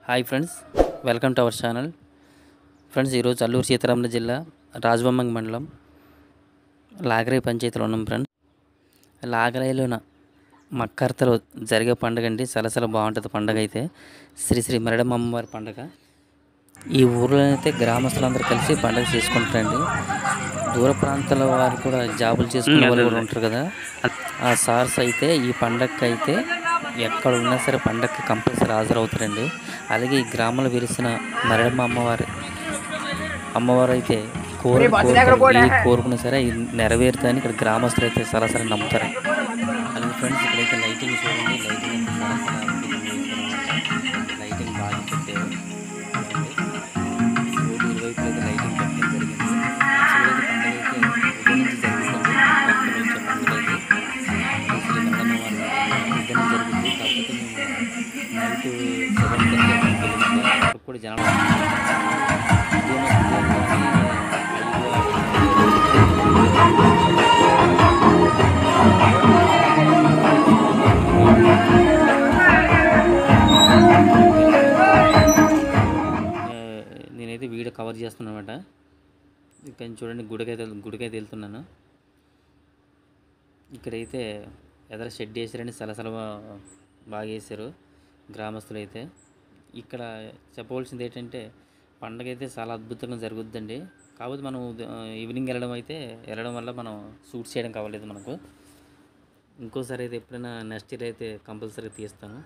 Hi friends welcome to our channel friends ఈరోజు అల్లూరు సీతారామరాజు జిల్లా రాజబొమ్మంగి మండలం లాగరై పంచాయతీలో ఉన్నాం ఫ్రెండ్స్ లాగరైలోన మక్కర్తలో జరిగే పండుగ అండి సలసల బాగుంటుంది పండుగ అయితే శ్రీ శ్రీ మరడమ్మ అమ్మవారి పండుగ ఈ ఊర్లో అయితే గ్రామస్తులందరూ కలిసి పండుగ చేసుకుంటారండి దూర ప్రాంతాల వారు కూడా జాబులు చేసుకునే వాళ్ళు కూడా ఉంటారు కదా ఆ సార్స్ అయితే ఈ పండగకి అయితే ఎక్కడ ఉన్నా సరే పండగకి కంపల్సరీ హాజరవుతారండి అలాగే ఈ గ్రామంలో వెలిసిన మరడమ్మ అమ్మవారి అమ్మవారు అయితే కోరిక కోరుకున్న- ఏది కోరుకున్నా సరే ఇది నెరవేరుతుందని ఇక్కడ గ్రామస్తులు అయితే సరాసరి నమ్ముతారు అలాగే ఫ్రెండ్స్ ఇక్కడైతే లైటింగ్ చూడండి లైటింగ్ అయితే సరాసరి అద్భుతంగా లైటింగ్ బాగా పెట్టారు చూడండి. రోడ్డు ఇరువైపులా అయితే లైటింగ్ పెట్టడం జరిగింది యాక్చువల్గా అయితే పండుగ అయితే ఉదయం నుంచి జరుగుతుంది భక్తులు వచ్చే పండుగ అయితే శ్రీ మల్లమ్మ వారి ఉదయం జరుగుతుంది కాకపోతే మేము నైట్ సెవెన్ థర్టీ అప్పుడు కూడా జనాలు ఉదయం ఉదయం కానీ ఐదు ఆ, నేనైతే వీడియో కవర్ చేస్తున్నాను అనమాట ఇక్కడ చూడండి గుడికైతే గుడికైతే వెళ్తున్నాను ఇక్కడైతే ఎదర షెడ్ వేసారని సలసల బాగా వేసారు గ్రామస్తులు అయితే ఇక్కడ చెప్పవలసింది ఏంటంటే పండగ అయితే చాలా అద్భుతంగా జరుగుద్దండి కాకపోతే మనం ఉద- ఈవినింగ్ వెళ్ళడం అయితే వెళ్ళడం వల్ల మనం షూట్ చేయడం కావలేదు మనకు ఇంకోసారి అయితే ఎప్పుడైనా నెక్స్ట్ ఇయర్ అయితే కంపల్సరీ తీస్తాను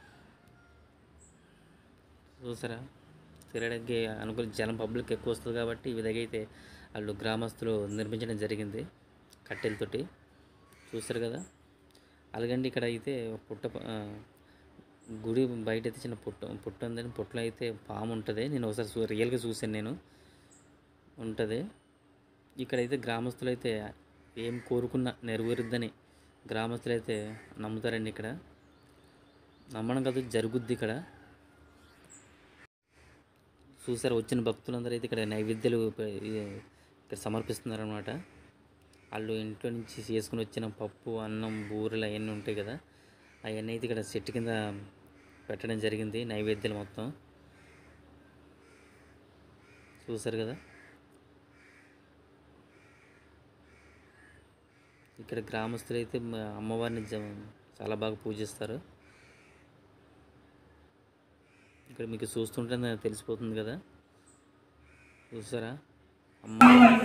చూసారా తిరగడానికి అనుకుని జనం పబ్లిక్ ఎక్కువ వస్తుంది కాబట్టి ఈ విధంగా అయితే వాళ్ళు గ్రామస్తులు నిర్మించడం జరిగింది కట్టెలతోటి చూస్తారు కదా అలాగండి ఇక్కడ అయితే పుట్ట ఆ, గుడి బయట అయితే చిన్న పుట్ట పుట్ట ఉందని పుట్టలో అయితే పాము ఉంటుంది నేను ఒకసారి చూ రియల్గా చూశాను నేను ఉంటుంది ఇక్కడైతే గ్రామస్తులు అయితే ఏం కోరుకున్నా నెరవేరుద్దని గ్రామస్తులు అయితే నమ్ముతారండి ఇక్కడ నమ్మడం కాదు జరుగుద్ది ఇక్కడ చూసారు వచ్చిన భక్తులందరూ అయితే ఇక్కడ నైవేద్యాలు ప- ఈ- ఇక్కడ సమర్పిస్తున్నారు అనమాట వాళ్ళు ఇంట్లో నుంచి చేసుకుని వచ్చిన పప్పు అన్నం బూరెలు అవన్నీ ఉంటాయి కదా అవన్నీ అయితే ఇక్కడ చెట్టు కింద పెట్టడం జరిగింది నైవేద్యాలు మొత్తం చూసారు కదా ఇక్కడ గ్రామస్తులు అయితే మ- అమ్మవారిని జ- చాలా బాగా పూజిస్తారు ఇక్కడ మీకు చూస్తుంటే నాకు తెలిసిపోతుంది కదా చూసారా అమ్మ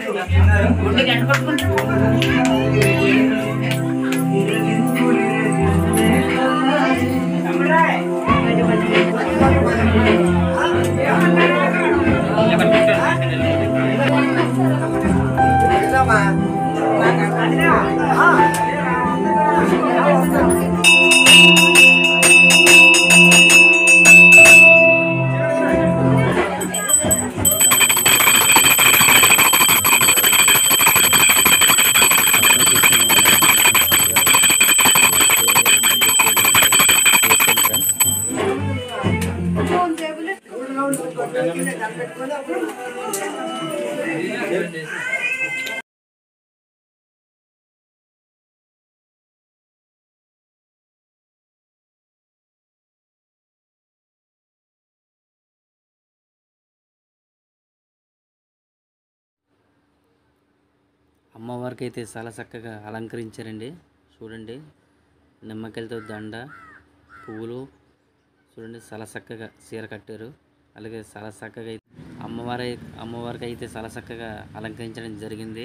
అమ్మవారికి అయితే చాలా చక్కగా అలంకరించారండి చూడండి నిమ్మకాయలతో దండ పువ్వులు చూడండి చాలా చక్కగా చీర కట్టారు అలాగే చాలా చక్కగా అయితే అమ్మవారి అమ్మవారికి అయితే చాలా చక్కగా అలంకరించడం జరిగింది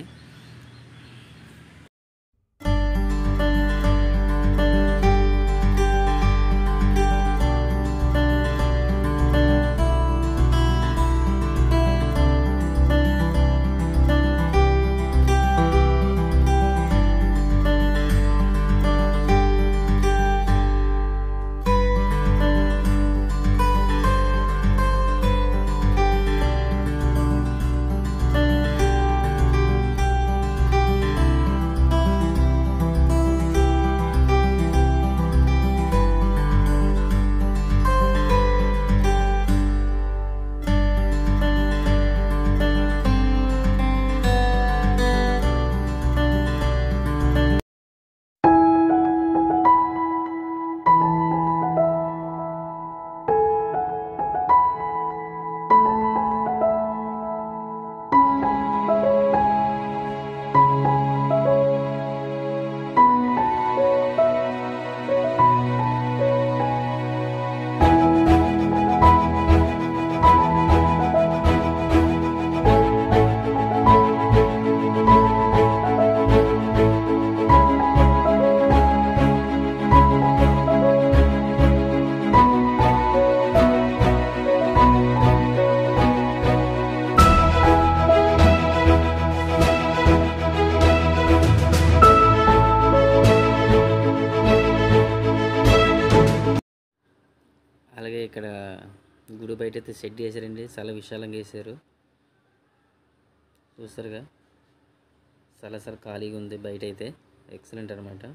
ఇక్కడ గుడి బయట అయితే షెడ్ వేసారండి చాలా విశాలంగా వేసారు చూస్తారుగా చాలా చాలా ఖాళీగా ఉంది బయట అయితే ఎక్సలెంట్ అనమాట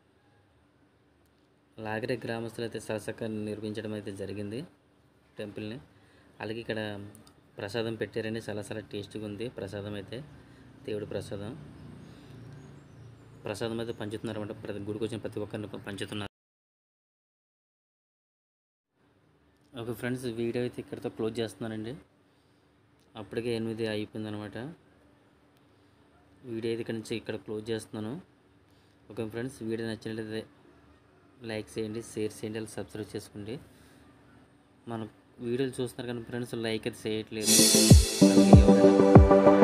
లాగరే గ్రామస్తులు అయితే సరసగా నిర్మించడం అయితే జరిగింది టెంపుల్ని అలాగే ఇక్కడ ప్రసాదం పెట్టారండి చాలా చాలా టేస్టీగా ఉంది ప్రసాదం అయితే దేవుడి ప్రసాదం ప్రసాదం అయితే పంచుతున్నారు అనమాట ప్రతి గుడికి వచ్చిన ప్రతి ఒక్కరిని పంచుతున్నారు ఓకే ఫ్రెండ్స్ వీడియో అయితే ఇక్కడితో క్లోజ్ చేస్తున్నానండి అప్పటికే ఎనిమిది అయిపోయింది అనమాట వీడియో అయితే ఇక్కడ నుంచి ఇక్కడ క్లోజ్ చేస్తున్నాను ఓకే ఫ్రెండ్స్ వీడియో నచ్చినట్లయితే లైక్ చేయండి షేర్ చేయండి అలా సబ్స్క్రైబ్ చేసుకోండి మన వీడియోలు చూస్తున్నారు కానీ ఫ్రెండ్స్ లైక్ అయితే చేయట్లేదు అలాగే ఎవరైనా